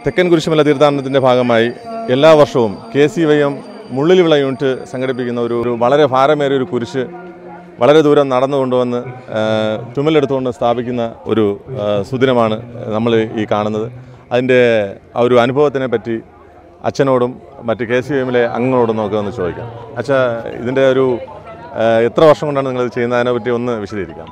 തെക്കൻ കുരിശുമല തീർത്ഥാടനത്തിൻ്റെ ഭാഗമായി എല്ലാ വർഷവും കെ സി വൈ എം മുള്ളിലിവിള യൂണിറ്റ് സംഘടിപ്പിക്കുന്ന ഒരു ഒരു വളരെ ഭാരമേറിയ ഒരു കുരിശ് വളരെ ദൂരം നടന്നു കൊണ്ടുവന്ന് ആ, ചുമലെടുത്തുകൊണ്ട് സ്ഥാപിക്കുന്ന ഒരു ആ, സുദിനമാണ് നമ്മൾ ഈ കാണുന്നത് അതിൻ്റെ ആ ഒരു അനുഭവത്തിനെ പറ്റി അച്ഛനോടും മറ്റ് കെ സി എമ്മിലെ അംഗങ്ങളോടും നമുക്ക് ഒന്ന് ചോദിക്കാം അച്ഛ ഇതിൻ്റെ ഒരു ആ, എത്ര വർഷം കൊണ്ടാണ് നിങ്ങളിത് ചെയ്യുന്നതിനെ പറ്റി ഒന്ന് വിശദീകരിക്കാം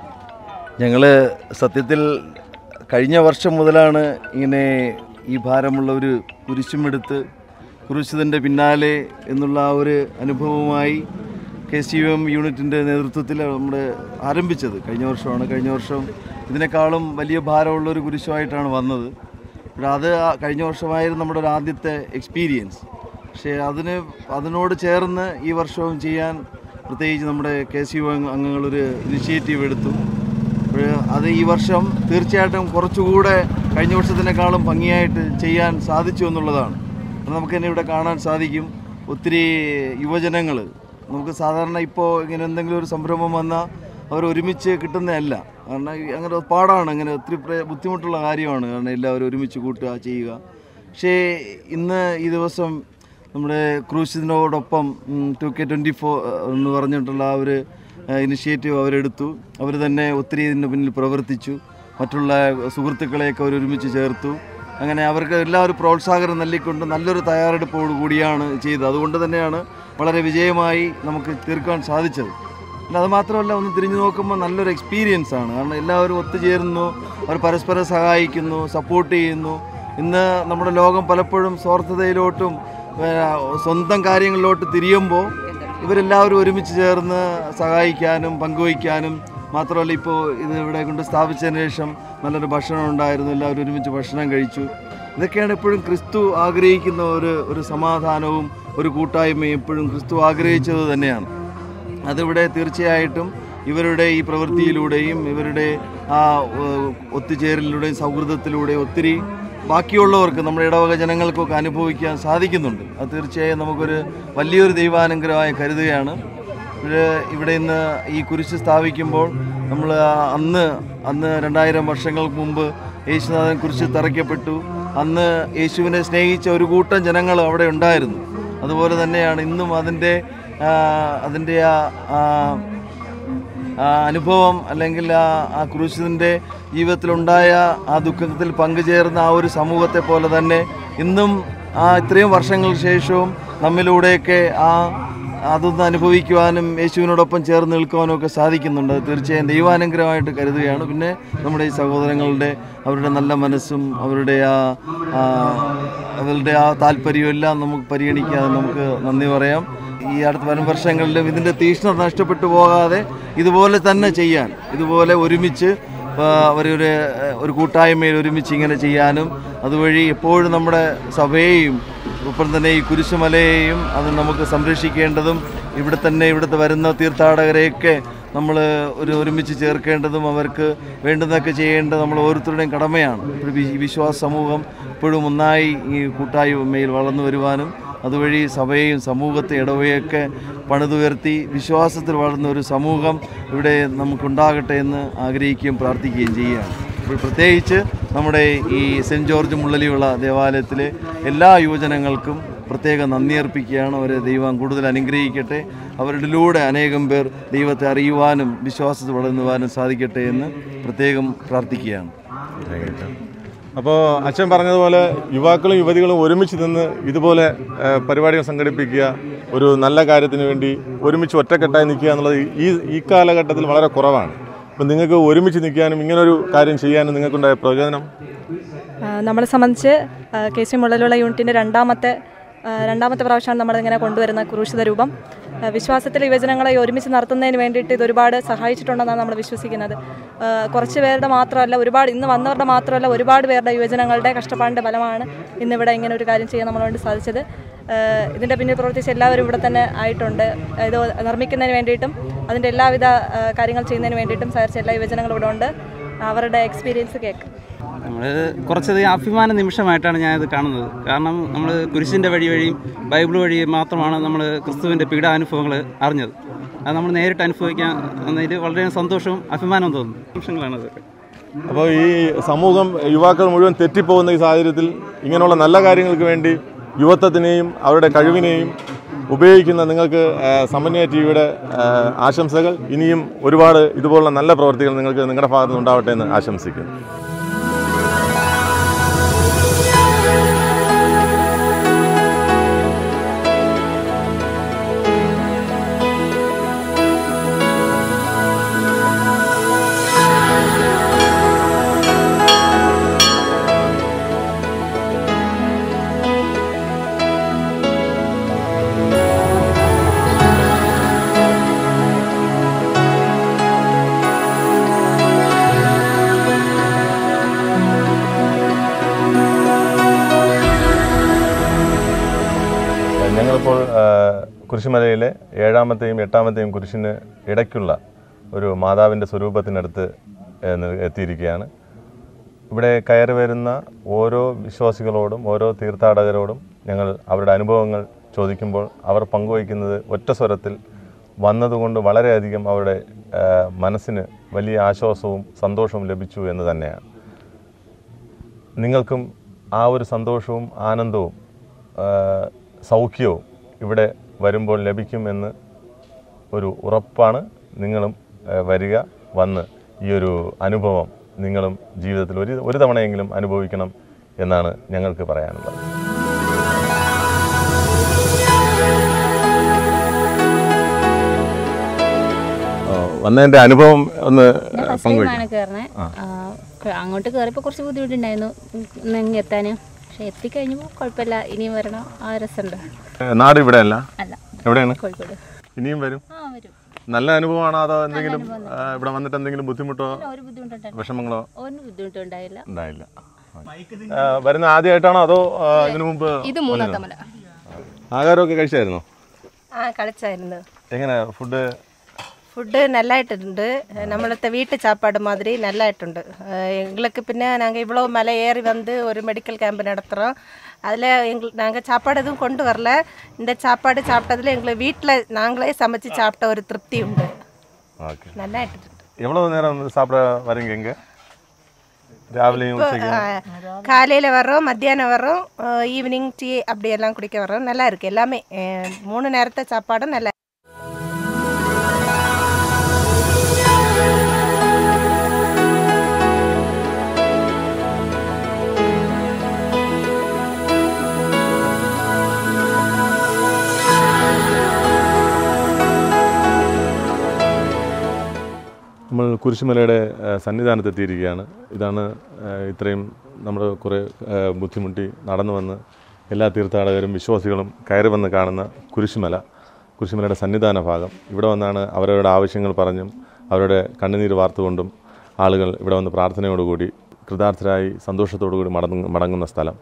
ഞങ്ങൾ സത്യത്തിൽ കഴിഞ്ഞ വർഷം മുതലാണ് ഇങ്ങനെ ഈ ഭാരമുള്ള ഒരു കുരിശുമെടുത്ത് കുരിശിതിൻ്റെ പിന്നാലെ എന്നുള്ള ആ ഒരു അനുഭവവുമായി കെ സി യു എം യൂണിറ്റിൻ്റെ നേതൃത്വത്തിൽ നമ്മൾ ആരംഭിച്ചത് കഴിഞ്ഞ വർഷമാണ് കഴിഞ്ഞ വർഷം ഇതിനേക്കാളും വലിയ ഭാരമുള്ള ഒരു കുരിശുമായിട്ടാണ് വന്നത് പക്ഷേ അത് ആ കഴിഞ്ഞ വർഷമായിരുന്നു നമ്മുടെ ഒരു ആദ്യത്തെ എക്സ്പീരിയൻസ് പക്ഷേ അതിന് അതിനോട് ചേർന്ന് ഈ വർഷവും ചെയ്യാൻ പ്രത്യേകിച്ച് നമ്മുടെ കെ സി യു അംഗങ്ങളൊരു ഇനിഷ്യേറ്റീവ് എടുത്തു അപ്പോൾ അത് ഈ വർഷം തീർച്ചയായിട്ടും കുറച്ചുകൂടെ കഴിഞ്ഞ വർഷത്തിനേക്കാളും ഭംഗിയായിട്ട് ചെയ്യാൻ സാധിച്ചു എന്നുള്ളതാണ് അത് നമുക്ക് തന്നെ ഇവിടെ കാണാൻ സാധിക്കും ഒത്തിരി യുവജനങ്ങൾ നമുക്ക് സാധാരണ ഇപ്പോൾ ഇങ്ങനെ എന്തെങ്കിലും ഒരു സംരംഭം വന്നാൽ അവർ ഒരുമിച്ച് കിട്ടുന്നതല്ല കാരണം ഈ അങ്ങനെ പാടാണ് അങ്ങനെ ഒത്തിരി പ്ര- ബുദ്ധിമുട്ടുള്ള കാര്യമാണ് കാരണം എല്ലാവരും ഒരുമിച്ച് കൂട്ടുക ചെയ്യുക പക്ഷേ ഇന്ന് ഈ ദിവസം നമ്മുടെ ക്രൂസിനോടൊപ്പം ടു കെ ട്വൻറ്റി ഫോർ എന്ന് പറഞ്ഞിട്ടുള്ള ആ ഒരു ഇനിഷ്യേറ്റീവ് അവരെടുത്തു അവർ തന്നെ ഒത്തിരി ഇതിൻ്റെ പിന്നിൽ പ്രവർത്തിച്ചു മറ്റുള്ള സുഹൃത്തുക്കളെയൊക്കെ അവർ ഒരുമിച്ച് ചേർത്തു അങ്ങനെ അവർക്ക് എല്ലാവരും പ്രോത്സാഹനം നൽകിക്കൊണ്ട് നല്ലൊരു തയ്യാറെടുപ്പോടു കൂടിയാണ് ചെയ്തത് അതുകൊണ്ട് തന്നെയാണ് വളരെ വിജയമായി നമുക്ക് തീർക്കാൻ സാധിച്ചത് പിന്നെ അത് മാത്രമല്ല ഒന്ന് തിരിഞ്ഞു നോക്കുമ്പോൾ നല്ലൊരു എക്സ്പീരിയൻസ് ആണ് കാരണം എല്ലാവരും ഒത്തുചേരുന്നു അവർ പരസ്പരം സഹായിക്കുന്നു സപ്പോർട്ട് ചെയ്യുന്നു ഇന്ന് നമ്മുടെ ലോകം പലപ്പോഴും സ്വാർത്ഥതയിലോട്ടും ഏഹ്, സ്വന്തം കാര്യങ്ങളിലോട്ട് തിരിയുമ്പോൾ ഇവരെല്ലാവരും ഒരുമിച്ച് ചേർന്ന് സഹായിക്കാനും പങ്കുവയ്ക്കാനും മാത്രമല്ല ഇപ്പോൾ ഇത് ഇവിടെ കൊണ്ട് സ്ഥാപിച്ചതിന് ശേഷം നല്ലൊരു ഭക്ഷണം ഉണ്ടായിരുന്നു എല്ലാവരും ഒരുമിച്ച് ഭക്ഷണം കഴിച്ചു ഇതൊക്കെയാണ് എപ്പോഴും ക്രിസ്തു ആഗ്രഹിക്കുന്ന ഒരു ഒരു സമാധാനവും ഒരു കൂട്ടായ്മയും എപ്പോഴും ക്രിസ്തു ആഗ്രഹിച്ചത് തന്നെയാണ് അതിവിടെ തീർച്ചയായിട്ടും ഇവരുടെ ഈ പ്രവൃത്തിയിലൂടെയും ഇവരുടെ ആ ഏഹ്, ഒത്തുചേരലിലൂടെയും സൗഹൃദത്തിലൂടെയും ഒത്തിരി ബാക്കിയുള്ളവർക്ക് നമ്മുടെ ഇടവക ജനങ്ങൾക്കൊക്കെ അനുഭവിക്കാൻ സാധിക്കുന്നുണ്ട് അത് തീർച്ചയായും നമുക്കൊരു വലിയൊരു ദൈവാനുഗ്രഹമായി കരുതുകയാണ് ഇത് ഇവിടെ ഇന്ന് ഈ കുരിശ് സ്ഥാപിക്കുമ്പോൾ നമ്മൾ അന്ന് അന്ന് രണ്ടായിരം വർഷങ്ങൾക്ക് മുമ്പ് യേശുനാഥൻ കുരിശ് തറയ്ക്കപ്പെട്ടു അന്ന് യേശുവിനെ സ്നേഹിച്ച ഒരു കൂട്ടം ജനങ്ങൾ അവിടെ ഉണ്ടായിരുന്നു അതുപോലെ തന്നെയാണ് ഇന്നും അതിൻ്റെ ആ, അതിൻ്റെ ആ ആ, ആ അനുഭവം അല്ലെങ്കിൽ ആ ആ ക്രൂശിൻ്റെ ജീവിതത്തിലുണ്ടായ ആ ദുഃഖത്തിൽ പങ്കുചേർന്ന ആ ഒരു സമൂഹത്തെ പോലെ തന്നെ ഇന്നും ആ ഇത്രയും വർഷങ്ങൾക്ക് ശേഷവും നമ്മിലൂടെയൊക്കെ ആ അതൊന്ന് അനുഭവിക്കുവാനും യേശുവിനോടൊപ്പം ചേർന്ന് നിൽക്കുവാനും ഒക്കെ സാധിക്കുന്നുണ്ട് അത് തീർച്ചയായും ദൈവാനുഗ്രഹമായിട്ട് കരുതുകയാണ് പിന്നെ നമ്മുടെ ഈ സഹോദരങ്ങളുടെ അവരുടെ നല്ല മനസ്സും അവരുടെ ആ ആ, അവരുടെ ആ താല്പര്യവും എല്ലാം നമുക്ക് പരിഗണിക്കാതെ നമുക്ക് നന്ദി പറയാം ഈ അടുത്ത വരും വർഷങ്ങളിലും ഇതിൻ്റെ തീക്ഷ്ണത നഷ്ടപ്പെട്ടു പോകാതെ ഇതുപോലെ തന്നെ ചെയ്യാൻ ഇതുപോലെ ഒരുമിച്ച് ആ, അവരൊരു ഒരു കൂട്ടായ്മയിൽ ഒരുമിച്ച് ഇങ്ങനെ ചെയ്യാനും അതുവഴി എപ്പോഴും നമ്മുടെ സഭയെയും ഒപ്പം തന്നെ ഈ കുരിശുമലയെയും അത് നമുക്ക് സംരക്ഷിക്കേണ്ടതും ഇവിടെ തന്നെ ഇവിടുത്തെ വരുന്ന തീർത്ഥാടകരെയൊക്കെ നമ്മൾ ഒരു ഒരുമിച്ച് ചേർക്കേണ്ടതും അവർക്ക് വേണ്ടുന്നതൊക്കെ ചെയ്യേണ്ടത് നമ്മൾ ഓരോരുത്തരുടെയും കടമയാണ് ഒരു വി- വിശ്വാസ സമൂഹം ഇപ്പോഴും ഒന്നായി ഈ കൂട്ടായ്മയിൽ വളർന്നു വരുവാനും അതുവഴി സഭയെയും സമൂഹത്തെ ഇടവയൊക്കെ പണിതുയർത്തി വിശ്വാസത്തിൽ വളർന്ന ഒരു സമൂഹം ഇവിടെ നമുക്കുണ്ടാകട്ടെ എന്ന് ആഗ്രഹിക്കുകയും പ്രാർത്ഥിക്കുകയും ചെയ്യുകയാണ് ഇപ്പോൾ പ്രത്യേകിച്ച് നമ്മുടെ ഈ സെൻറ്റ് ജോർജ് മുള്ളലിയുള്ള ദേവാലയത്തിലെ എല്ലാ യുവജനങ്ങൾക്കും പ്രത്യേക നന്ദി അർപ്പിക്കുകയാണ് അവരെ ദൈവം കൂടുതൽ അനുഗ്രഹിക്കട്ടെ അവരിലൂടെ അനേകം പേർ ദൈവത്തെ അറിയുവാനും വിശ്വാസത്തിൽ വളർന്നുവാനും സാധിക്കട്ടെ എന്ന് പ്രത്യേകം പ്രാർത്ഥിക്കുകയാണ് അപ്പോൾ അച്ഛൻ പറഞ്ഞതുപോലെ യുവാക്കളും യുവതികളും ഒരുമിച്ച് നിന്ന് ഇതുപോലെ ആ, പരിപാടികൾ സംഘടിപ്പിക്കുക ഒരു നല്ല കാര്യത്തിന് വേണ്ടി ഒരുമിച്ച് ഒറ്റക്കെട്ടായി നിൽക്കുക എന്നുള്ളത് ഈ ഈ കാലഘട്ടത്തിൽ വളരെ കുറവാണ് അപ്പം നിങ്ങൾക്ക് ഒരുമിച്ച് നിൽക്കാനും ഇങ്ങനൊരു കാര്യം ചെയ്യാനും നിങ്ങൾക്കുണ്ടായ പ്രയോജനം ആ, നമ്മളെ സംബന്ധിച്ച് കെ സി മുള്ളലുള്ള യൂണിറ്റിൻ്റെ രണ്ടാമത്തെ ആ, രണ്ടാമത്തെ പ്രാവശ്യമാണ് നമ്മളിങ്ങനെ കൊണ്ടുവരുന്ന ക്രൂശിത രൂപം ആ, വിശ്വാസത്തിലെ യുവജനങ്ങളെ ഒരുമിച്ച് നടത്തുന്നതിന് വേണ്ടിയിട്ട് ഇത് ഒരുപാട് സഹായിച്ചിട്ടുണ്ടെന്നാണ് നമ്മൾ വിശ്വസിക്കുന്നത് ആ, കുറച്ച് പേരുടെ മാത്രമല്ല ഒരുപാട് ഇന്ന് വന്നവരുടെ മാത്രമല്ല ഒരുപാട് പേരുടെ യുവജനങ്ങളുടെ കഷ്ടപ്പാടിൻ്റെ ഫലമാണ് ഇന്നിവിടെ ഇങ്ങനെ ഒരു കാര്യം ചെയ്യാൻ നമ്മളെ വേണ്ടി സാധിച്ചത് ആ, ഇതിൻ്റെ പിന്നിൽ പ്രവർത്തിച്ച എല്ലാവരും ഇവിടെ തന്നെ ആയിട്ടുണ്ട് ഇത് നിർമ്മിക്കുന്നതിന് വേണ്ടിയിട്ടും അതിൻ്റെ എല്ലാവിധ ആ, കാര്യങ്ങൾ ചെയ്യുന്നതിന് വേണ്ടിയിട്ടും സഹകരിച്ച എല്ലാ യുവജനങ്ങളും ഇവിടെ ഉണ്ട് അവരുടെ എക്സ്പീരിയൻസ് കേൾക്കും നമ്മൾ കുറച്ചധികം അഭിമാന നിമിഷമായിട്ടാണ് ഞാനിത് കാണുന്നത് കാരണം നമ്മൾ കുരിശിൻ്റെ വഴി വഴിയും ബൈബിൾ വഴി മാത്രമാണ് നമ്മൾ ക്രിസ്തുവിൻ്റെ പീഡാനുഭവങ്ങൾ അറിഞ്ഞത് അത് നമ്മൾ നേരിട്ട് അനുഭവിക്കാൻ എന്നതിൽ വളരെ സന്തോഷവും അഭിമാനവും തോന്നുന്നു നിമിഷങ്ങളാണ് ഇതൊക്കെ അപ്പോൾ ഈ സമൂഹം യുവാക്കൾ മുഴുവൻ തെറ്റിപ്പോകുന്ന ഈ സാഹചര്യത്തിൽ ഇങ്ങനെയുള്ള നല്ല കാര്യങ്ങൾക്ക് വേണ്ടി യുവത്വത്തിനെയും അവരുടെ കഴിവിനെയും ഉപയോഗിക്കുന്ന നിങ്ങൾക്ക് ആ, സമന്വയ ടി വിയുടെ ആശംസകൾ ഇനിയും ഒരുപാട് ഇതുപോലുള്ള നല്ല പ്രവർത്തികൾ നിങ്ങൾക്ക് നിങ്ങളുടെ ഭാഗത്ത് നിന്ന് ഉണ്ടാവട്ടെ എന്ന് ആശംസിക്കുന്നു ഞങ്ങളിപ്പോൾ ആ, കുരിശുമലയിലെ ഏഴാമത്തെയും എട്ടാമത്തെയും കുരിശിന് ഇടയ്ക്കുള്ള ഒരു മാതാവിൻ്റെ സ്വരൂപത്തിനടുത്ത് ഏ, നി- എത്തിയിരിക്കുകയാണ് ഇവിടെ കയറി വരുന്ന ഓരോ വിശ്വാസികളോടും ഓരോ തീർത്ഥാടകരോടും ഞങ്ങൾ അവരുടെ അനുഭവങ്ങൾ ചോദിക്കുമ്പോൾ അവർ പങ്കുവയ്ക്കുന്നത് ഒറ്റ സ്വരത്തിൽ വന്നതുകൊണ്ട് വളരെയധികം അവരുടെ ആ, മനസ്സിന് വലിയ ആശ്വാസവും സന്തോഷവും ലഭിച്ചു എന്ന് തന്നെയാണ് നിങ്ങൾക്കും ആ ഒരു സന്തോഷവും ആനന്ദവും ആ, സൗഖ്യവും ഇവിടെ വരുമ്പോൾ ലഭിക്കുമെന്ന് ഒരു ഉറപ്പാണ് നിങ്ങളും ആ, വരിക വന്ന് ഈ ഒരു അനുഭവം നിങ്ങളും ജീവിതത്തിൽ ഒരു ഒരു തവണയെങ്കിലും അനുഭവിക്കണം എന്നാണ് ഞങ്ങൾക്ക് പറയാനുള്ളത് ആ, വന്നതിൻ്റെ അനുഭവം ഒന്ന് പങ്കുവയ്ക്കും ബസ്സിലാണ് കയറണേ അങ്ങോട്ട് കയറിയപ്പോൾ കുറച്ച് ബുദ്ധിമുട്ടുണ്ടായിരുന്നു ഇങ്ങ് എത്താൻ പക്ഷെ എത്തിക്കഴിഞ്ഞപ്പോൾ കുഴപ്പമില്ല ഇനിയും വരണം ആ രസമുണ്ട് നാട് ഇവിടെയല്ല അല്ല എവിടെയാണ് കോഴിക്കോട് ഇനിയും വരും ആ വരും നല്ല അനുഭവമാണോ അതോ എന്തെങ്കിലും ആ, ഇവിടെ വന്നിട്ട് എന്തെങ്കിലും ബുദ്ധിമുട്ടോ ഒരു ബുദ്ധിമുട്ടുണ്ടായിരുന്നു വിഷമങ്ങളോ ഒരു ബുദ്ധിമുട്ടുണ്ടായില്ല ഉണ്ടായില്ല ആ, വരുന്ന ആദ്യമായിട്ടാണോ അതോ ആ, ഇതിനു മുമ്പ് ഇത് മൂന്നാം തവണ ആഹാരമൊക്കെ കഴിച്ചായിരുന്നോ ആ കളിച്ചായിരുന്നു എങ്ങനെ ഫുഡ് ஃபுட்டு நல்லாயிട്ടുണ്ട് நம்மளத்த வீட்டு சாப்பாடு மாதிரி நல்லாயிട്ടുണ്ട് எங்களுக்கு பின்ன நாங்கள் இவ்வளோ மலை ஏறி வந்து ஒரு மெடிக்கல் கேம்ப் நடத்துகிறோம் அதில் எங்கள் நாங்கள் சாப்பாடு எதுவும் கொண்டு வரல இந்த சாப்பாடு சாப்பிட்டதில் எங்களுக்கு வீட்டில் நாங்களே சமைச்சு சாப்பிட்ட ஒரு திருப்தி உண்டு ஓகே நல்லாயிട്ടുണ്ട് எவ்வளவு நேரம் சாப்பிட வரீங்க இங்க ராவிலையும் உச்சைக்கும் காலையில் வரோம் மத்தியானம் வரோம் ஈவினிங் டீ அப்படியெல்லாம் குடிக்க வரோம் நல்லா இருக்குது எல்லாமே அஹ், மூணு நேரத்தை சாப்பாடும் நல்லா നമ്മൾ കുരിശുമലയുടെ ആ, സന്നിധാനത്തെത്തിയിരിക്കുകയാണ് ഇതാണ് ആ, ഇത്രയും നമ്മൾ കുറേ ആ, ബുദ്ധിമുട്ടി നടന്നു വന്ന് എല്ലാ തീർത്ഥാടകരും വിശ്വാസികളും കയറി വന്ന് കാണുന്ന കുരിശുമല കുരിശുമലയുടെ സന്നിധാന ഭാഗം ഇവിടെ വന്നാണ് അവരവരുടെ ആവശ്യങ്ങൾ പറഞ്ഞും അവരുടെ കണ്ണുനീര് വാർത്തുകൊണ്ടും ആളുകൾ ഇവിടെ വന്ന് പ്രാർത്ഥനയോടുകൂടി കൃതാർത്ഥരായി സന്തോഷത്തോടു കൂടി മടങ്ങുന്ന മടങ്ങുന്ന സ്ഥലം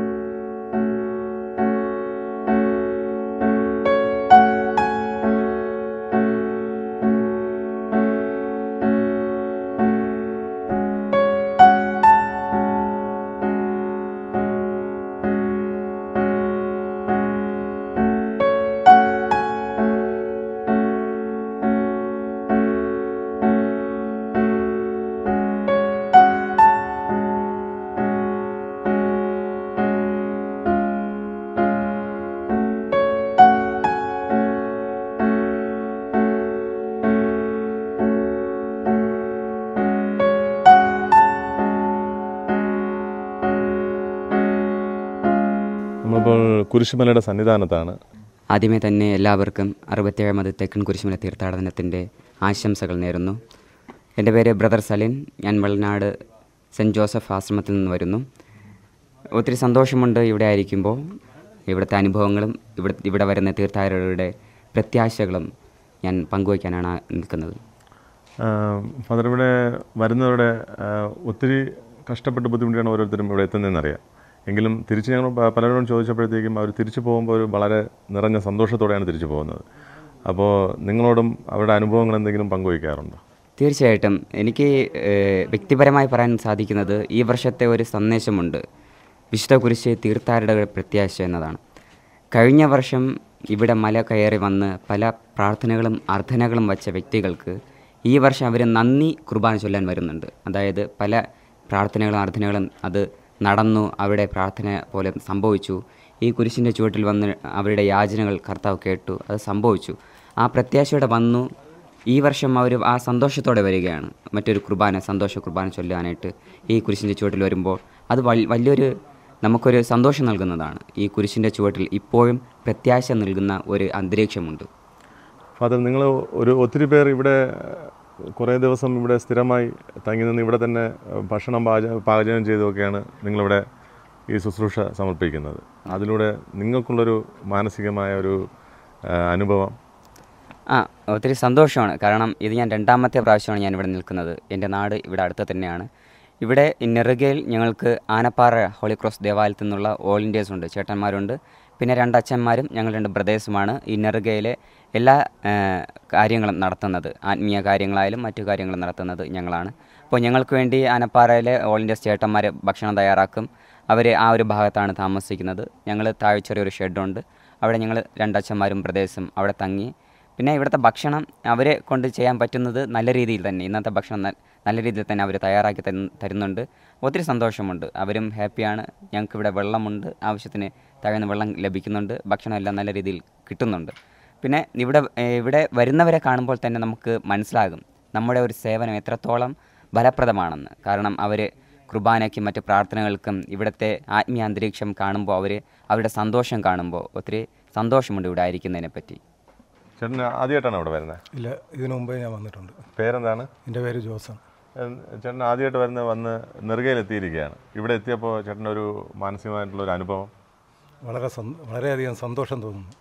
നമ്മളിപ്പോൾ കുരിശുമലയുടെ സന്നിധാനത്താണ് ആദ്യമേ തന്നെ എല്ലാവർക്കും അറുപത്തേഴാമത് തെക്കൻ കുരിശുമല തീർത്ഥാടനത്തിൻ്റെ ആശംസകൾ നേരുന്നു എൻ്റെ പേര് ബ്രദർ സലിൻ ഞാൻ വെള്ളനാട് സെൻറ്റ് ജോസഫ് ആശ്രമത്തിൽ നിന്ന് വരുന്നു ഒത്തിരി സന്തോഷമുണ്ട് ഇവിടെ ആയിരിക്കുമ്പോൾ ഇവിടുത്തെ അനുഭവങ്ങളും ഇവിടെ ഇവിടെ വരുന്ന തീർത്ഥാടകരുടെ പ്രത്യാശകളും ഞാൻ പങ്കുവയ്ക്കാനാണ് ആ- നിൽക്കുന്നത് ഫാദർ ഇവിടെ വരുന്നവരുടെ ആ, ഒത്തിരി കഷ്ടപ്പെട്ട് ബുദ്ധിമുട്ടിയാണ് ഓരോരുത്തരും ഇവിടെ എത്തുന്നതെന്നറിയാം എങ്കിലും തിരിച്ച് ഞങ്ങൾ പ- പലരോടും ചോദിച്ചപ്പോഴത്തേക്കും അവർ തിരിച്ചു പോകുമ്പോൾ ഒരു വളരെ നിറഞ്ഞ സന്തോഷത്തോടെയാണ് തിരിച്ചു പോകുന്നത് അപ്പോൾ നിങ്ങളോടും അവരുടെ അനുഭവങ്ങൾ എന്തെങ്കിലും പങ്കുവയ്ക്കാറുണ്ടോ തീർച്ചയായിട്ടും എനിക്ക് ഏഹ്, വ്യക്തിപരമായി പറയാൻ സാധിക്കുന്നത് ഈ വർഷത്തെ ഒരു സന്ദേശമുണ്ട് വിശുദ്ധ കുരിശ് തീർത്ഥാടകരുടെ പ്രത്യാശ എന്നതാണ് കഴിഞ്ഞ വർഷം ഇവിടെ മല കയറി വന്ന് പല പ്രാർത്ഥനകളും അർത്ഥനകളും വച്ച വ്യക്തികൾക്ക് ഈ വർഷം അവർ നന്ദി കുർബാന ചൊല്ലാൻ വരുന്നുണ്ട് അതായത് പല പ്രാർത്ഥനകളും അർത്ഥനകളും അത് നടന്നു അവിടെ പ്രാർത്ഥന പോലെ സംഭവിച്ചു ഈ കുരിശിൻ്റെ ചുവട്ടിൽ വന്ന് അവരുടെ യാചനകൾ കർത്താവ് കേട്ടു അത് സംഭവിച്ചു ആ പ്രത്യാശയോടെ വന്നു ഈ വർഷം അവർ ആ സന്തോഷത്തോടെ വരികയാണ് മറ്റൊരു കുർബാന സന്തോഷ കുർബാന ചൊല്ലാനായിട്ട് ഈ കുരിശിൻ്റെ ചുവട്ടിൽ വരുമ്പോൾ അത് വൽ- വലിയൊരു നമുക്കൊരു സന്തോഷം നൽകുന്നതാണ് ഈ കുരിശിൻ്റെ ചുവട്ടിൽ ഇപ്പോഴും പ്രത്യാശ നൽകുന്ന ഒരു അന്തരീക്ഷമുണ്ട് ഫാദർ നിങ്ങൾ ഒരു ഒത്തിരി പേർ ഇവിടെ കുറേ ദിവസം ഇവിടെ സ്ഥിരമായി തങ്ങി നിന്ന് ഇവിടെ തന്നെ ഭക്ഷണം പാചക പാചകം ചെയ്തൊക്കെയാണ് നിങ്ങളിവിടെ ഈ ശുശ്രൂഷ സമർപ്പിക്കുന്നത് അതിലൂടെ നിങ്ങൾക്കുള്ളൊരു മാനസികമായ ഒരു ആ, അനുഭവം ആ ഒത്തിരി സന്തോഷമാണ് കാരണം ഇത് ഞാൻ രണ്ടാമത്തെ പ്രാവശ്യമാണ് ഞാൻ ഇവിടെ നിൽക്കുന്നത് എൻ്റെ നാട് ഇവിടെ അടുത്ത് തന്നെയാണ് ഇവിടെ ഈ നെറുകയിൽ ഞങ്ങൾക്ക് ആനപ്പാറ ഹോളി ക്രോസ് ദേവാലയത്തിൽ നിന്നുള്ള ഓൾ ഇന്ത്യാസ് ഉണ്ട് ചേട്ടന്മാരുണ്ട് പിന്നെ രണ്ട് അച്ഛന്മാരും ഞങ്ങൾ രണ്ട് ബ്രദേഴ്സുമാണ് ഈ നെറുകയിലെ എല്ലാ ആ, കാര്യങ്ങളും നടത്തുന്നത് ആത്മീയ കാര്യങ്ങളായാലും മറ്റു കാര്യങ്ങളും നടത്തുന്നത് ഞങ്ങളാണ് അപ്പോൾ ഞങ്ങൾക്ക് വേണ്ടി ആനപ്പാറയിലെ ഓൾ ഇന്ത്യാസ് ചേട്ടന്മാർ ഭക്ഷണം തയ്യാറാക്കും അവർ ആ ഒരു ഭാഗത്താണ് താമസിക്കുന്നത് ഞങ്ങൾ താഴെ ചെറിയൊരു ഷെഡുണ്ട് അവിടെ ഞങ്ങൾ രണ്ടച്ഛന്മാരും ബ്രദേഴ്സും അവിടെ തങ്ങി പിന്നെ ഇവിടുത്തെ ഭക്ഷണം അവരെ കൊണ്ട് ചെയ്യാൻ പറ്റുന്നത് നല്ല രീതിയിൽ തന്നെ ഇന്നത്തെ ഭക്ഷണം ന- നല്ല രീതിയിൽ തന്നെ അവർ തയ്യാറാക്കി തരുന്ന- തരുന്നുണ്ട് ഒത്തിരി സന്തോഷമുണ്ട് അവരും ഹാപ്പിയാണ് ഞങ്ങൾക്ക് ഇവിടെ വെള്ളമുണ്ട് ആവശ്യത്തിന് താഴ്ന്ന വെള്ളം ലഭിക്കുന്നുണ്ട് ഭക്ഷണം എല്ലാം നല്ല രീതിയിൽ കിട്ടുന്നുണ്ട് പിന്നെ ഇവിടെ ഏഹ് ഇവിടെ വരുന്നവരെ കാണുമ്പോൾ തന്നെ നമുക്ക് മനസ്സിലാകും നമ്മുടെ ഒരു സേവനം എത്രത്തോളം ഫലപ്രദമാണെന്ന് കാരണം അവർ കുർബാനയ്ക്കും മറ്റ് പ്രാർത്ഥനകൾക്കും ഇവിടുത്തെ ആത്മീയ അന്തരീക്ഷം കാണുമ്പോൾ അവർ അവരുടെ സന്തോഷം കാണുമ്പോൾ ഒത്തിരി സന്തോഷമുണ്ട് ഇവിടെ ആയിരിക്കുന്നതിനെ പറ്റി ചേട്ടൻ ആദ്യമായിട്ടാണ് ഇവിടെ വരുന്നത് ഇല്ല ഇതിനു മുമ്പേ ഞാൻ വന്നിട്ടുണ്ട് പേരെന്താണ് എൻ്റെ പേര് ജോസൺ ഏഹ് ചേട്ടൻ ആദ്യമായിട്ട് വരുന്ന വന്ന് നെറുകയിൽ എത്തിയിരിക്കുകയാണ് ഇവിടെ എത്തിയപ്പോൾ ചേട്ടൻ്റെ ഒരു മാനസികമായിട്ടുള്ള ഒരു അനുഭവം വളരെ സന്ത- വളരെയധികം സന്തോഷം തോന്നുന്നു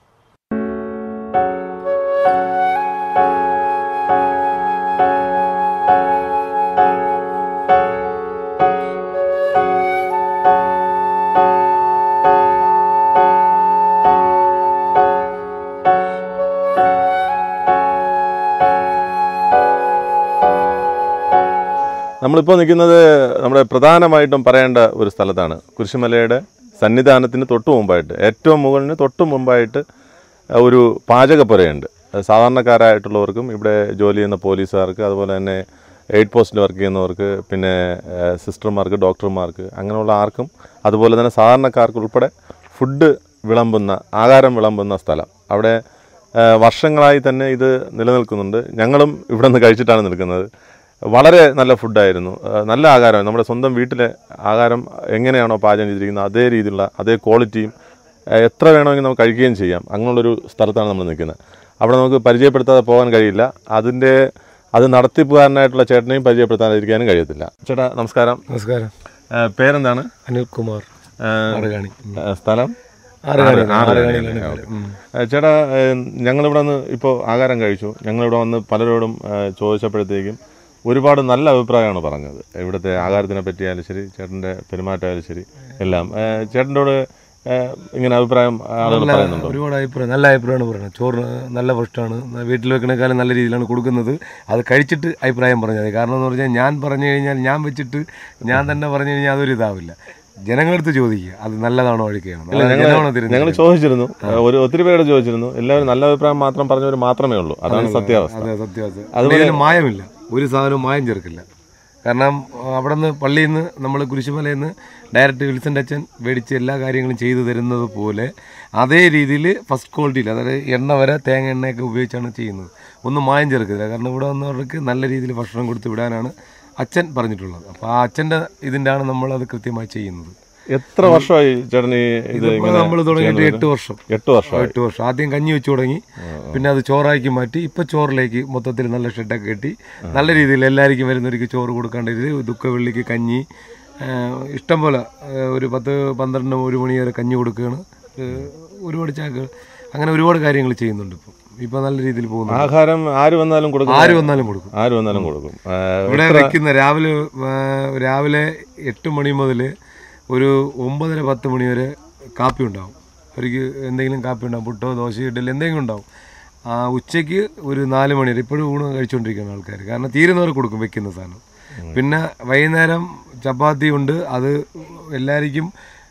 നമ്മളിപ്പോൾ നിൽക്കുന്നത് നമ്മുടെ പ്രധാനമായിട്ടും പറയേണ്ട ഒരു സ്ഥലത്താണ് കുരിശുമലയുടെ സന്നിധാനത്തിന് തൊട്ട് മുമ്പായിട്ട് ഏറ്റവും മുകളിന് തൊട്ട് മുമ്പായിട്ട് ഒരു പാചകപ്പുരയുണ്ട് അത് സാധാരണക്കാരായിട്ടുള്ളവർക്കും ഇവിടെ ജോലി ചെയ്യുന്ന പോലീസുകാർക്ക് അതുപോലെ തന്നെ എയ്ഡ് പോസ്റ്റിൽ വർക്ക് ചെയ്യുന്നവർക്ക് പിന്നെ ഏഹ്, സിസ്റ്റർമാർക്ക് ഡോക്ടർമാർക്ക് അങ്ങനെയുള്ള ആർക്കും അതുപോലെ തന്നെ സാധാരണക്കാർക്ക് ഉൾപ്പെടെ ഫുഡ് വിളമ്പുന്ന ആഹാരം വിളമ്പുന്ന സ്ഥലം അവിടെ ഏഹ്, വർഷങ്ങളായി തന്നെ ഇത് നിലനിൽക്കുന്നുണ്ട് ഞങ്ങളും ഇവിടെ നിന്ന് കഴിച്ചിട്ടാണ് നിൽക്കുന്നത് വളരെ നല്ല ഫുഡായിരുന്നു ഏഹ് നല്ല ആഹാരം നമ്മുടെ സ്വന്തം വീട്ടിലെ ആഹാരം എങ്ങനെയാണോ പാചകം ചെയ്തിരിക്കുന്നത് അതേ രീതിയിലുള്ള അതേ ക്വാളിറ്റിയും ഏഹ് എത്ര വേണമെങ്കിൽ നമുക്ക് കഴിക്കുകയും ചെയ്യാം അങ്ങനെയുള്ളൊരു സ്ഥലത്താണ് നമ്മൾ നിൽക്കുന്നത് അവിടെ നമുക്ക് പരിചയപ്പെടുത്താതെ പോകാൻ കഴിയില്ല അതിൻ്റെ അത് നടത്തിപ്പുകാരനായിട്ടുള്ള ചേട്ടനെയും പരിചയപ്പെടുത്താതിരിക്കാനും കഴിയത്തില്ല ചേട്ടാ നമസ്കാരം നമസ്കാരം ഏഹ് പേരെന്താണ് അനിൽകുമാർ ഏഹ് ആറുകാണി ഏഹ് സ്ഥലം ആറുകാണി ആറ്- ആറുകാണി ആറുകാണിയിലാണ് അല്ലേ? വീട്. ഉം. ഏഹ് ചേട്ടാ ഏഹ് ഞങ്ങളിവിടെ വന്ന് ഇപ്പോൾ ആഹാരം കഴിച്ചു ഞങ്ങളിവിടെ വന്ന് പലരോടും ഏഹ് ചോദിച്ചപ്പോഴത്തേക്കും ഒരുപാട് നല്ല അഭിപ്രായമാണ് പറഞ്ഞത് ഇവിടുത്തെ ആഹാരത്തിനെ പറ്റിയാലും ശരി ചേട്ടൻ്റെ പെരുമാറ്റമായാലും ശരി എല്ലാം ഏഹ് ചേട്ടൻ്റെയോട് ഏഹ് ഇങ്ങനെ അഭിപ്രായം ആളുകൾ നല്ല പറയുന്നുണ്ടോ ഒരുപാട് അഭിപ്രായം നല്ല അഭിപ്രായമാണ് പറയുന്നത് ചോറ് നല്ല ഭക്ഷണമാണ് വീട്ടിൽ വെക്കണേക്കാളും നല്ല രീതിയിലാണ് കൊടുക്കുന്നത് അത് കഴിച്ചിട്ട് അഭിപ്രായം പറഞ്ഞത് മതി. കാരണം എന്ന് പറഞ്ഞാൽ ഞാൻ പറഞ്ഞു കഴിഞ്ഞാൽ ഞാൻ വെച്ചിട്ട് ഞാൻ തന്നെ പറഞ്ഞു കഴിഞ്ഞാൽ അതൊരു ഇതാവില്ല ജനങ്ങളടുത്ത് ചോദിക്കുക അത് നല്ലതാണോ ഒഴിക്കുകയാണ് ഇല്ല ഞങ്ങൾ ഞങ്ങൾ ചോദിച്ചിരുന്നു ഏഹ് ഒരു ഒത്തിരി പേരോട് ചോദിച്ചിരുന്നു എല്ലാവരും നല്ല അഭിപ്രായം മാത്രം പറഞ്ഞവർ മാത്രമേ ഉള്ളൂ അതാണ് സത്യാവസ്ഥ അതെ സത്യാവസ്ഥ അതുപോലെ- അതിൽ മായമില്ല ഒരു സാധനവും മായം ചേർക്കില്ല കാരണം അവിടെ നിന്ന് പള്ളിയിൽ നിന്ന് നമ്മൾ കുരിശുമലയിൽ നിന്ന് ഡയറക്റ്റ് വിൽസൻ്റെ അച്ഛൻ മേടിച്ച് എല്ലാ കാര്യങ്ങളും ചെയ്തു തരുന്നത് പോലെ അതേ രീതിയിൽ ഫസ്റ്റ് ക്വാളിറ്റിയിൽ അതായത് എണ്ണ വരെ തേങ്ങ എണ്ണയൊക്കെ ഉപയോഗിച്ചാണ് ചെയ്യുന്നത് ഒന്നും മായം ചേർക്കില്ല കാരണം ഇവിടെ വന്നവർക്ക് നല്ല രീതിയിൽ ഭക്ഷണം കൊടുത്ത് വിടാനാണ് അച്ഛൻ പറഞ്ഞിട്ടുള്ളത് അപ്പോൾ ആ അച്ഛൻ്റെ ഇതിൻ്റെ ആണ് നമ്മളത് കൃത്യമായി ചെയ്യുന്നത് എത്ര വർഷമായി ചേട്ടൻ ഈ ഇത് ഇതിപ്പോ ഇങ്ങനെ നമ്മൾ തുടങ്ങിയിട്ട് ചെയ്യുന്നത്? എട്ട് വർഷം എട്ട് വർഷമായി എട്ട് വർഷം ആദ്യം കഞ്ഞി വെച്ച് തുടങ്ങി പിന്നെ അത് ചോറാക്കി മാറ്റി ഇപ്പൊ ചോറിലേക്ക് മൊത്തത്തിൽ നല്ല ഷെഡൊക്കെ കെട്ടി നല്ല രീതിയിൽ എല്ലാവർക്കും വരുന്നവർക്ക് ചോറ് കൊടുക്കേണ്ട രീതി ദുഃഖവെള്ളിക്ക് കഞ്ഞി ആ, ഇഷ്ടം പോലെ ആ, ഒരു പത്ത് പന്ത്രണ്ട് ഒരു മണി വരെ കഞ്ഞി കൊടുക്കുകയാണ് ആ, ഒരുപാട് ചാക്ക് അങ്ങനെ ഒരുപാട് കാര്യങ്ങൾ ചെയ്യുന്നുണ്ട് ഇപ്പം ഇപ്പൊ നല്ല രീതിയിൽ പോകുന്നു ആഹാരം ആര് വന്നാലും കൊടുക്കും ആര് വന്നാലും കൊടുക്കും ആര് വന്നാലും കൊടുക്കും ആ, ഇവിടെ എത്ര- വെക്കുന്ന രാവിലെ ആ, രാവിലെ എട്ട് മണി മുതൽ ഒരു ഒമ്പതര പത്ത് മണി വരെ കാപ്പി ഉണ്ടാവും അവർക്ക് എന്തെങ്കിലും കാപ്പി ഉണ്ടാവും പുട്ടോ ദോശയോ ഇഡലി എന്തെങ്കിലും ഉണ്ടാവും ആ ഉച്ചയ്ക്ക് ഒരു നാല് മണി വരെ ഇപ്പോഴും ഊണ് കഴിച്ചുകൊണ്ടിരിക്കുന്ന ആൾക്കാർ കാരണം തീരുന്നവർ കൊടുക്കും വെക്കുന്ന സാധനം പിന്നെ വൈകുന്നേരം ചപ്പാത്തി ഉണ്ട് അത് എല്ലാവർക്കും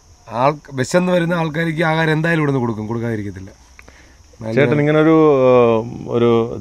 ആൾ വിശന്ന് വരുന്ന ആൾക്കാർക്ക് ആഹാരം എന്തായാലും ഇവിടെ നിന്ന് കൊടുക്കും കൊടുക്കാതിരിക്കത്തില്ല നല്ല- ചേട്ടൻ ഇങ്ങനെ ഒരു ഏഹ്, ഒരു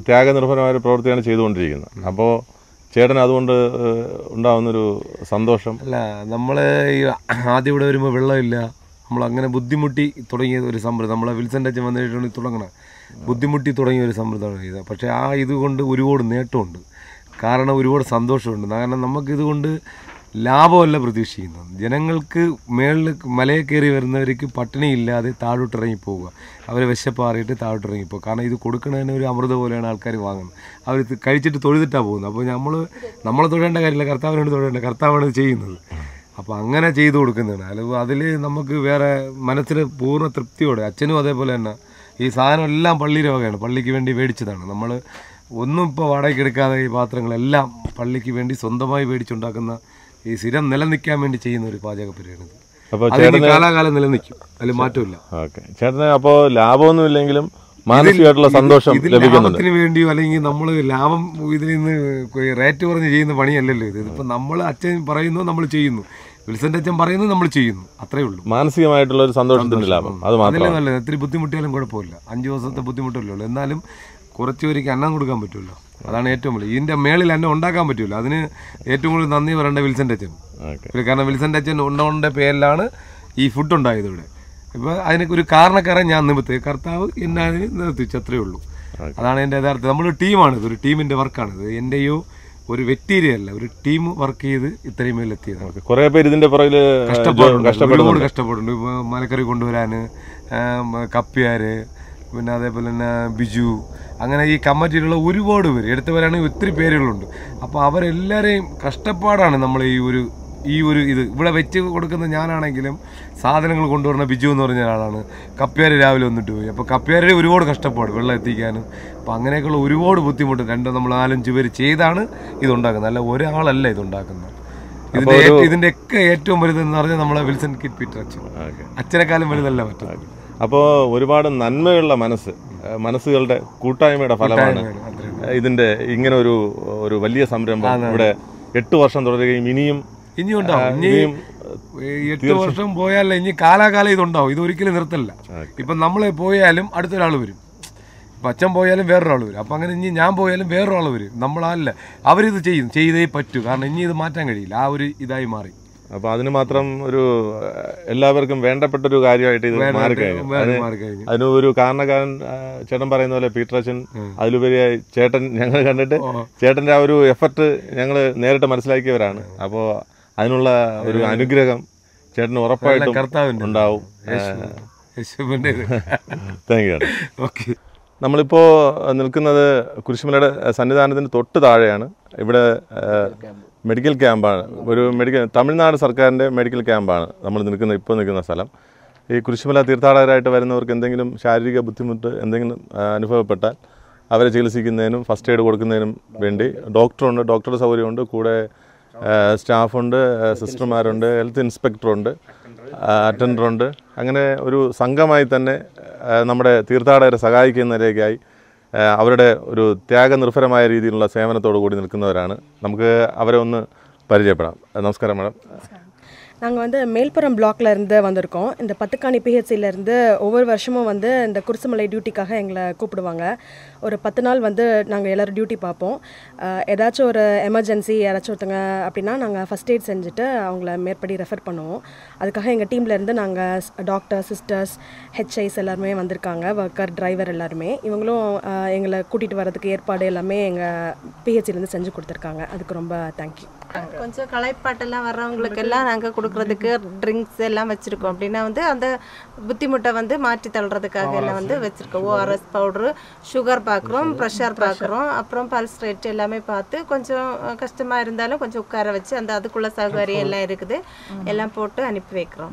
ത്യാഗനിർഭരമായ ഒരു പ്രവൃത്തിയാണ് ചെയ്തുകൊണ്ടിരിക്കുന്നത് അപ്പോൾ ചേട്ടൻ അതുകൊണ്ട് ഏഹ്, ഉണ്ടാവുന്നൊരു സന്തോഷം അല്ല നമ്മൾ ഈ ആദ്യം ഇവിടെ വരുമ്പോൾ വെള്ളമില്ല നമ്മൾ അങ്ങനെ ബുദ്ധിമുട്ടി തുടങ്ങിയ ഒരു സമ്പ്രദായം നമ്മളെ വിൽസൻ്റെ അച്ഛൻ വന്നിട്ടുണ്ട് തുടങ്ങണം ബുദ്ധിമുട്ടി തുടങ്ങിയ ഒരു സമ്പ്രദായമാണ് ഇത് പക്ഷേ ആ ഇതുകൊണ്ട് ഒരുപാട് നേട്ടമുണ്ട് കാരണം ഒരുപാട് സന്തോഷമുണ്ട് കാരണം നമുക്ക് ഇതുകൊണ്ട് ലാഭമല്ല പ്രതീക്ഷിക്കുന്നത് ജനങ്ങൾക്ക് മേളിൽ മലയെ കയറി വരുന്നവർക്ക് പട്ടിണിയില്ലാതെ താഴോട്ടിറങ്ങി പോവുക അവരെ വിശപ്പാറിയിട്ട് താഴോട്ടിറങ്ങി പോകുക കാരണം ഇത് കൊടുക്കണതിന് ഒരു അമൃത പോലെയാണ് ആൾക്കാർ വാങ്ങുന്നത് അവർ ഇത് കഴിച്ചിട്ട് തൊഴുതിട്ടാണ് പോകുന്നത് അപ്പോൾ നമ്മൾ നമ്മളെ തൊഴേണ്ട കാര്യമില്ല കർത്താവിനോട് തൊഴേണ്ട കർത്താവാണ് ഇത് ചെയ്യുന്നത് അപ്പോൾ അങ്ങനെ ചെയ്തു കൊടുക്കുന്നതാണ് അല്ലെങ്കിൽ അതിൽ നമുക്ക് വേറെ മനസ്സിൽ പൂർണ്ണ തൃപ്തിയോടെ അച്ഛനും അതേപോലെ തന്നെ ഈ സാധനം എല്ലാം പള്ളിയുടെ വകയാണ് പള്ളിക്ക് വേണ്ടി മേടിച്ചതാണ് നമ്മൾ ഒന്നും ഇപ്പോൾ വാടകയ്ക്ക് എടുക്കാതെ ഈ പാത്രങ്ങളെല്ലാം പള്ളിക്ക് വേണ്ടി സ്വന്തമായി മേടിച്ചുണ്ടാക്കുന്ന ഈ സ്ഥിരം നിലനിൽക്കാൻ വേണ്ടി ചെയ്യുന്ന ഒരു പാചക പരിപാടിയാണ് അപ്പോൾ അത് ഇനി കാലാകാലം നിലനിൽക്കും അതിൽ മാറ്റമില്ല ഓക്കെ ചേട്ടന് അപ്പോൾ ലാഭമൊന്നും ഇല്ലെങ്കിലും മാനസികമായിട്ടുള്ള സന്തോഷം ഇതിൽ ലഭിക്കുന്നുണ്ട് ലാഭത്തിന് വേണ്ടിയോ അല്ലെങ്കിൽ നമ്മൾ ലാഭം ഇതിൽ നിന്ന് റേറ്റ് കുറഞ്ഞ് ചെയ്യുന്ന പണിയല്ലല്ലോ ഇത് ഇതിപ്പോൾ നമ്മൾ അച്ഛൻ പറയുന്നു നമ്മൾ ചെയ്യുന്നു വിൽസന്റെ അച്ഛൻ പറയുന്നു നമ്മൾ ചെയ്യുന്നു അത്രേ ഉള്ളൂ മാനസികമായിട്ടുള്ള ഒരു സന്തോഷത്തിന്റെ ലാഭം അത് അതിലെ മാത്രമാണ് നല്ലത് ഇത്തിരി ബുദ്ധിമുട്ടിയാലും കുഴപ്പമില്ല അഞ്ച് ദിവസത്തെ ബുദ്ധിമുട്ടല്ലേ ഉള്ളൂ എന്നാലും കുറച്ച് പേർക്ക് അന്നം കൊടുക്കാൻ പറ്റുമല്ലോ അതാണ് ഏറ്റവും വലിയ ഇതിന്റെ മേളിൽ അന്നം ഉണ്ടാക്കാൻ പറ്റുമല്ലോ അതിന് ഏറ്റവും കൂടുതൽ നന്ദി പറയേണ്ട വിൽസന്റെ അച്ഛൻ ഓക്കെ ഒരു കാരണം വിൽസന്റെ അച്ഛൻ ഉണ്ടോണ്ട പേരിലാണ് ഈ ഫുഡ് ഉണ്ടായത് ഇവിടെ ഇപ്പൊ അതിന് ഒരു കാരണക്കാരൻ ഞാൻ നിമിത്തം കർത്താവ് എന്നെ അതിന് നിർത്തിച്ചു അത്രേ ഉള്ളൂ അതാണ് എൻ്റെ യഥാർത്ഥം നമ്മളൊരു ടീമാണിത് ഒരു ടീമിന്റെ വർക്കാണിത് എൻ്റെയോ ഒരു വ്യക്തിയല്ല ഒരു ടീം വർക്ക് ചെയ്ത് ഇത്രയും മേലെത്തിയതാണ് കുറെ പേര് ഇതിന്റെ പുറകില് കഷ്ടപ്പാടുണ്ട് ഒരുപാട് കഷ്ടപ്പെടുന്നുണ്ട് കഷ്ടപ്പാടുണ്ട് ഇപ്പൊ മലക്കറി കൊണ്ടുവരാന് ആം, കപ്പ്യാര് പിന്നെ അതേപോലെ തന്നെ ബിജു അങ്ങനെ ഈ കമ്മിറ്റിയിലുള്ള ഒരുപാട് പേര് എടുത്തവരാണെങ്കിൽ ഒത്തിരി പേരുകളുണ്ട് അപ്പോൾ അവരെല്ലാവരെയും കഷ്ടപ്പാടാണ് നമ്മൾ ഈ ഒരു ഈ ഒരു ഇത് ഇവിടെ വെച്ച് കൊടുക്കുന്ന ഞാനാണെങ്കിലും സാധനങ്ങൾ കൊണ്ടുവരുന്ന ബിജു എന്ന് പറഞ്ഞ ഒരാളാണ് കപ്പ്യാര് രാവിലെ വന്നിട്ട് പോയി അപ്പോൾ കപ്പ്യാരുടെ ഒരുപാട് കഷ്ടപ്പാട് വെള്ളം എത്തിക്കാനും അപ്പോൾ അങ്ങനെയൊക്കെയുള്ള ഒരുപാട് ബുദ്ധിമുട്ട് രണ്ടോ നമ്മൾ നാലഞ്ച് പേര് ചെയ്താണ് ഇതുണ്ടാക്കുന്നത് അല്ല ഒരാളല്ല ഇതുണ്ടാക്കുന്നത് ഇതിന്റെ ഏറ്റവും- ഇതിന്റെ ഒക്കെ ഏറ്റവും വലുതെന്ന് പറഞ്ഞാൽ നമ്മളെ വിൽസൺ കിറ്റ് പീറ്റർ അച്ഛൻ ഓക്കെ അച്ഛനെക്കാളും വലുതല്ല മറ്റൊരു അപ്പോൾ ഒരുപാട് നന്മയുള്ള മനസ്സ് ഏഹ് മനസ്സുകളുടെ കൂട്ടായ്മയുടെ ഫലമാണ് ഇതിന്റെ ഇങ്ങനെ ഒരു ഒരു വലിയ സംരംഭം ഇവിടെ എട്ട് വർഷം തുടരുകയും ഇനിയും ഇനിയും ഉണ്ടാവും ആ, ഇനി ഇനിയും ഈ എട്ട് വർഷം പോയാലേ ഇനി കാലാകാലം ഇതുണ്ടാവും ഇത് ഒരിക്കലും നിർത്തല്ല ഇപ്പൊ നമ്മൾ പോയാലും അടുത്തൊരാൾ വരും ഇപ്പൊ അച്ഛൻ പോയാലും വേറൊരാൾ വരും അപ്പൊ അങ്ങനെ ഇനി ഞാൻ പോയാലും വേറൊരാൾ വരും നമ്മളല്ല അവരിത് ചെയ്യും ചെയ്തേ പറ്റൂ കാരണം ഇനി ഇത് മാറ്റാൻ കഴിയില്ല ആ ഒരു ഇതായി മാറി അപ്പോൾ അതിന് മാത്രം ഒരു ഏഹ് എല്ലാവർക്കും വേണ്ടപ്പെട്ട ഒരു കാര്യമായിട്ട് ഇത് വേറെ- മാറിക്കഴിഞ്ഞു വേറെ അതിന് മാറിക്കഴിഞ്ഞു. അതിന് ഒരു കാരണക്കാരൻ ആ, ചേട്ടൻ പറയുന്ന പോലെ പീറ്റർ അച്ഛൻ അതിലുപരിയായി ചേട്ടൻ ഞങ്ങൾ കണ്ടിട്ട് ചേട്ടന്റെ ആ ഒരു എഫർട്ട് ഞങ്ങൾ നേരിട്ട് മനസ്സിലാക്കിയവരാണ് അപ്പോൾ അതിനുള്ള ഒരു അനുഗ്രഹം ചേട്ടന് ഉറപ്പായിട്ടും കർത്താവിന്റെ ഉണ്ടാവും യേശുവിന്റെ താങ്ക് യു ഓക്കെ നമ്മളിപ്പോൾ നിൽക്കുന്നത് കുരിശുമലയുടെ സന്നിധാനത്തിന് തൊട്ട് താഴെയാണ് ഇവിടെ ഏഹ്, മെഡിക്കൽ ക്യാമ്പാണ് ഒരു മെഡിക്കൽ തമിഴ്നാട് സർക്കാരിൻ്റെ മെഡിക്കൽ ക്യാമ്പാണ് നമ്മൾ നിൽക്കുന്ന ഇപ്പോൾ നിൽക്കുന്ന സ്ഥലം ഈ കുരിശുമല തീർത്ഥാടകരായിട്ട് വരുന്നവർക്ക് എന്തെങ്കിലും ശാരീരിക ബുദ്ധിമുട്ട് എന്തെങ്കിലും ആ, അനുഭവപ്പെട്ടാൽ അവരെ ചികിത്സിക്കുന്നതിനും ഫസ്റ്റ് എയ്ഡ് കൊടുക്കുന്നതിനും വേണ്ടി ഡോക്ടറുണ്ട് ഡോക്ടറുടെ സൗകര്യമുണ്ട് കൂടെ ആ, സ്റ്റാഫുണ്ട് ആ, സിസ്റ്റർമാരുണ്ട് ഹെൽത്ത് ഇൻസ്പെക്ടറുണ്ട് അറ്റൻഡറുണ്ട് അങ്ങനെ ഒരു സംഘമായി തന്നെ ആ, നമ്മുടെ തീർത്ഥാടകരെ സഹായിക്കുന്നതിലേക്കായി ആ, അവരുടെ ഒരു ത്യാഗനിർഭരമായ രീതിയിലുള്ള സേവനത്തോടു കൂടി നിൽക്കുന്നവരാണ് നമുക്ക് അവരെ ഒന്ന് പരിചയപ്പെടാം നമസ്കാരം മാഡം நாங்கள் வந்து மேல்புறம் பிளாக்ல இருந்து வந்திருக்கோம் இந்த பத்துக்காணி பிஹெச்சில இருந்து ஒவ்வொரு வருஷமும் வந்து இந்த குருசுமலை டியூட்டிக்காக எங்களை கூப்பிடுவாங்க ஒரு பத்து நாள் வந்து நாங்கள் எல்லோரும் டியூட்டி பார்ப்போம் அஹ், ஏதாச்சும் ஒரு எமர்ஜென்சி யாராச்சும் ஒருத்தங்க அப்படின்னா நாங்கள் ஃபஸ்ட் எய்ட் செஞ்சுட்டு அவங்கள மேற்படி ரெஃபர் பண்ணுவோம் அதுக்காக எங்கள் டீம்ல இருந்து நாங்கள் டாக்டர் சிஸ்டர்ஸ் ஹெச்ஐஸ் எல்லாருமே வந்திருக்காங்க ஒர்க்கர் டிரைவர் எல்லாருமே இவங்களும் அஹ், எங்களை கூட்டிகிட்டு வரதுக்கு ஏற்பாடு எல்லாமே எங்கள் பிஹெச்சிலேருந்து செஞ்சு கொடுத்துருக்காங்க அதுக்கு ரொம்ப தேங்க்யூ கொஞ்சம் களைப்பாட்டெல்லாம் வர்றவங்களுக்கு எல்லாம் நாங்கள் கொடுக்குறதுக்கு ட்ரிங்க்ஸ் எல்லாம் வச்சுருக்கோம் அப்படின்னா வந்து அந்த புத்திமுட்டை வந்து மாற்றி தள்ளுறதுக்காக எல்லாம் வந்து வச்சுருக்கோம் ஓஆர்எஸ் பவுட்ரு சுகர் பார்க்குறோம் ப்ரெஷர் பார்க்குறோம் அப்புறம் பல்ஸ் ரேட் எல்லாமே பார்த்து கொஞ்சம் கஷ்டமாக இருந்தாலும் கொஞ்சம் உட்கார வச்சு அந்த அதுக்குள்ள சௌகரியம் எல்லாம் இருக்குது எல்லாம் போட்டு அனுப்பி வைக்கிறோம்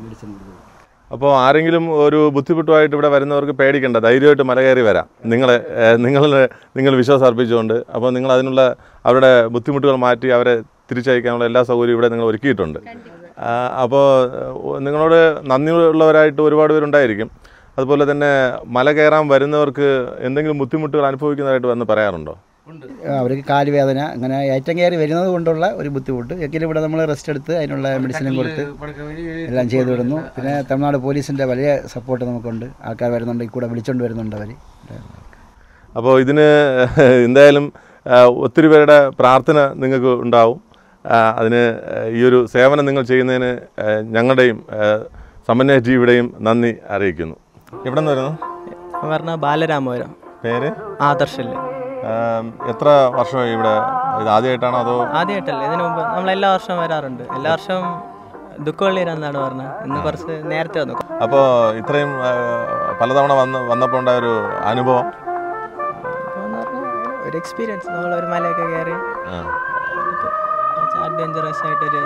അപ്പോൾ ആരെങ്കിലും ഒരു ബുദ്ധിമുട്ടുമായിട്ട് ഇവിടെ വരുന്നവർക്ക് പേടിക്കണ്ട ധൈര്യമായിട്ട് മല കയറി വരാം നിങ്ങളെ നിങ്ങൾ നിങ്ങൾ വിശ്വാസം അർപ്പിച്ചുകൊണ്ട് അപ്പോൾ നിങ്ങൾ അതിനുള്ള അവരുടെ ബുദ്ധിമുട്ടുകൾ മാറ്റി അവരെ തിരിച്ചയക്കാനുള്ള എല്ലാ സൗകര്യവും ഇവിടെ നിങ്ങൾ ഒരുക്കിയിട്ടുണ്ട് ആ, അപ്പോൾ ഏഹ്, നിങ്ങളോട് നന്ദിയുള്ളവരായിട്ട് ഒരുപാട് പേരുണ്ടായിരിക്കും അതുപോലെ തന്നെ മല കയറാൻ വരുന്നവർക്ക് എന്തെങ്കിലും ബുദ്ധിമുട്ടുകൾ അനുഭവിക്കുന്നതായിട്ട് വന്ന് പറയാറുണ്ടോ അവർക്ക് കാലുവേദന അങ്ങനെ ഏറ്റം കയറി വരുന്നത് കൊണ്ടുള്ള ഒരു ബുദ്ധിമുട്ട് എങ്കിലും ഇവിടെ നമ്മൾ റെസ്റ്റ് എടുത്ത് അതിനുള്ള മെഡിസിനും കൊടുത്ത് എല്ലാം ചെയ്തു വിടുന്നു പിന്നെ തമിഴ്നാട് പോലീസിൻ്റെ വലിയ സപ്പോർട്ട് നമുക്കുണ്ട് ആൾക്കാർ വരുന്നുണ്ട് ഈ കൂടെ വിളിച്ചുകൊണ്ട് വരുന്നുണ്ട് അവർ അപ്പോൾ ഇതിന് എന്തായാലും ആ, ഒത്തിരി പേരുടെ പ്രാർത്ഥന നിങ്ങൾക്ക് ഉണ്ടാവും ആ, അതിന് ഈ ഒരു സേവനം നിങ്ങൾ ചെയ്യുന്നതിന് ആ, ഞങ്ങളുടെയും സമന്വയ ടിവിയുടെയും നന്ദി അറിയിക്കുന്നു എവിടെ നിന്ന് വരുന്നു പറഞ്ഞ ബാലരാമപുരം പേര് ആദർശല്ലേ ആം, എത്ര വർഷമായി ഇവിടെ ഇത് ആദ്യമായിട്ടാണോ അതോ ആദ്യമായിട്ടല്ലേ ഇതിനു മുമ്പ് നമ്മൾ എല്ലാ വർഷവും വരാറുണ്ട് എല്ലാ വർഷവും ദുഃഖവള്ളിയിരാന്നാണ് പറഞ്ഞത് ഇന്ന് കുറച്ച് നേരത്തെ വന്നു അപ്പോൾ ഇത്രയും ആ, പലതവണ വന്ന് വന്നപ്പോൾ ഉണ്ടായ ഒരു അനുഭവം അപ്പോന്ന് പറഞ്ഞാൽ ഒരു എക്സ്പീരിയൻസ് നമ്മൾ ഒരു മലയൊക്കെ കയറി ആ. കുറച്ച് അഡ്വഞ്ചറസ് ആയിട്ടൊരു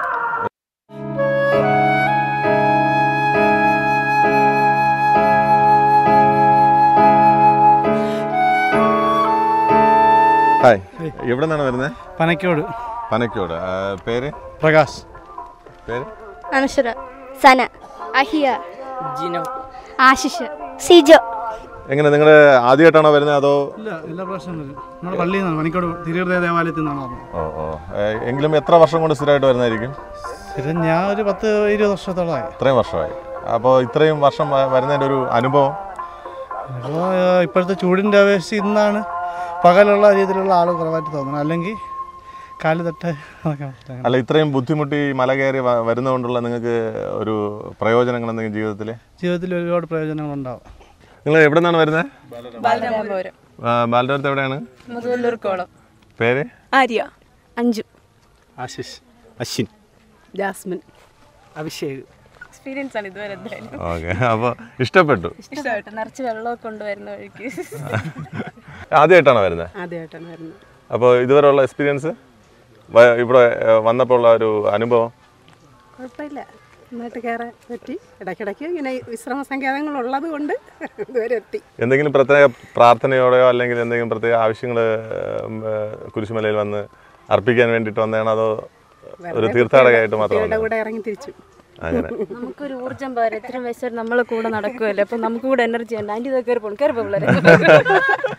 ഹായ് എവിടെ നിന്നാണ് വരുന്നത് പനക്കോട് പനക്കോട് ആ, പേര് പ്രകാശ് പേര് അനശ്വര സന അഹിയ ജിനോ ആശിഷ് സിജോ എങ്ങനെ നിങ്ങൾ ആദ്യമായിട്ടാണോ വരുന്നത് അതോ ഇല്ല എല്ലാ പ്രാവശ്യം വരും നമ്മുടെ പള്ളിയിൽ നിന്നാണ് പനിക്കോട് തിരുഹൃദയ ദേവാലയത്തിൽ നിന്നാണ് പറഞ്ഞത് ഓ ഓ ഏ, എങ്കിലും എത്ര വർഷം കൊണ്ട് സ്ഥിരമായിട്ട് വരുന്നതായിരിക്കും സ്ഥിരം ഞാൻ ഒരു പത്ത് ഇരുപത് വർഷത്തോളമായി ഇത്രയും വർഷമായി അപ്പോൾ ഇത്രയും വർഷം വ- വരുന്നതിൻ്റെ ഒരു അനുഭവം അപ്പോൾ ഇപ്പോഴത്തെ ചൂടിൻ്റെ അപേക്ഷിച്ച് ഇന്നാണ് പകലുള്ള രീതിയിലുള്ള ആൾ കുറവായിട്ട് തോന്നുന്നത് അല്ലെങ്കിൽ കാല് തട്ട് നടക്കാൻ പറ്റില്ല. അല്ല ഇത്രയും ബുദ്ധിമുട്ടി മല കയറി വ- വരുന്നതുകൊണ്ടുള്ള നിങ്ങൾക്ക് ഒരു പ്രയോജനങ്ങൾ എന്തെങ്കിലും ജീവിതത്തിൽ ജീവിതത്തിൽ ഒരുപാട് പ്രയോജനങ്ങളുണ്ടാവും നിങ്ങൾ എവിടെ നിന്നാണ് വരുന്നത് ബാലരാമപുരം ബാലരാമത്ത് എവിടെയാണ് മുതുവല്ലൂർക്കോളം പേര് ആര്യ അഞ്ജു ആശിഷ് അശ്വിൻ ജാസ്മിൻ അഭിഷേക് എക്സ്പീരിയൻസ് ആണ് ഇതുവരെ എന്തായാലും ഓക്കെ അപ്പോൾ ഇഷ്ടപ്പെട്ടു ഇഷ്ടമായിട്ട് നിറച്ച് വെള്ളമൊക്കെ കൊണ്ടുവരുന്ന വഴിക്ക് ആദ്യമായിട്ടാണോ വരുന്നത് ആദ്യമായിട്ടാണ് വരുന്നത് അപ്പോൾ ഇതുവരെയുള്ള എക്സ്പീരിയൻസ് ഇവിടെ ഏ, വന്നപ്പോൾ ഉള്ള ഒരു അനുഭവം കുഴപ്പമില്ല നന്നായിട്ട് കയറാൻ പറ്റി ഇടയ്ക്കിടയ്ക്ക് ഇങ്ങനെ വിശ്രമ സങ്കേതങ്ങൾ ഉള്ളത് കൊണ്ട് ഇതുവരെ എത്തി എന്തെങ്കിലും പ്രത്യേക പ്രാർത്ഥനയോടെയോ അല്ലെങ്കിൽ എന്തെങ്കിലും പ്രത്യേക ആവശ്യങ്ങൾ കുരിശുമലയിൽ വന്ന് അർപ്പിക്കാൻ വേണ്ടിയിട്ട് വന്നതാണോ അതോ ഒരു തീർത്ഥാടകമായിട്ട് മാത്രം കുട്ടികളുടെ വന്നതാണോ? കൂടെ ഇറങ്ങി തിരിച്ചു അങ്ങനെ നമുക്കൊരു ഊർജ്ജം പോരാ എത്രയും വയസ്സ് നമ്മൾ കൂടെ നടക്കുമല്ലേ അപ്പം നമുക്ക് കൂടെ എനർജി ഉണ്ട് ആൻറ്റി ഇതൊക്കെ കയറി പോകണം കയറി പിള്ളേരെ